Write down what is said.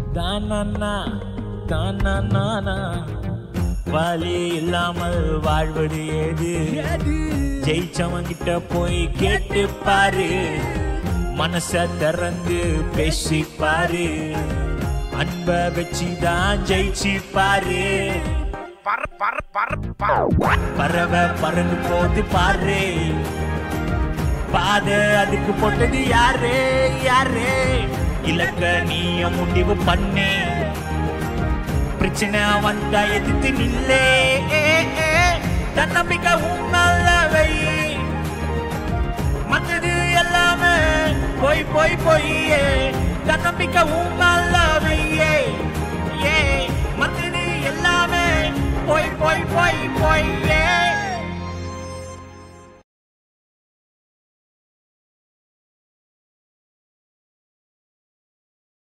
தானா தானா வலி இல்லாமல் வாழ்வது ஏது ஜெயிச்சவங்கிட்ட போய் கேட்டு பாரு மனச திறந்து பேசி பாரு அன்ப வச்சுதான் ஜெயிச்சு பாரு பறவை பறந்து போது பாரு பாதை அதுக்கு போட்டது யாரு யாரு இலக்க நீய முடிவு பண்ணு பிரச்சனை வந்தா எதிர்த்து நில்லே தன்னம்பிக்கை உன்னால வை மத்தது எல்லாமே போய் போய் போய் தன்னம்பிக்கை உன்னால வையே ஏ மத்தது எல்லாமே போய் போய் போய் போய் ஏ